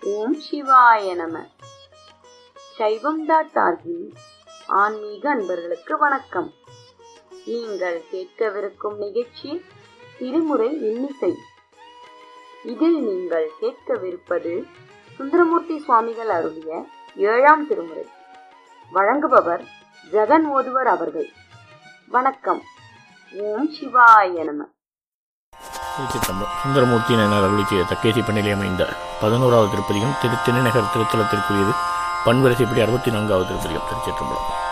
ஓம் சிவாய நம சைவம் டாட் ஆர்கி ஆன்மீக அன்பர்களுக்கு வணக்கம் நீங்கள் கேட்கவிருக்கும் நிகழ்ச்சி திருமுறை இன்னிசை இதில் நீங்கள் கேட்கவிருப்பது சுந்தரமூர்த்தி சுவாமிகள் அருளிய ஏழாம் திருமுறை வழங்குபவர் ஜெகன் ஓதுவர் அவர்கள் வணக்கம் ஓம் சிவாய நம திருச்சிற்றம்பலம் சுந்தரமூர்த்தி என அருளி செய்த தக்கேசி பண்ணிலே அமைந்த பதினோராவது திருப்பதியும் திரு திருநகர் திருத்தலத்திற்குரியது பன்வரிசைப்படி அறுபத்தி நான்காவது திருப்பதியும் திருச்சிற்றம்பலம்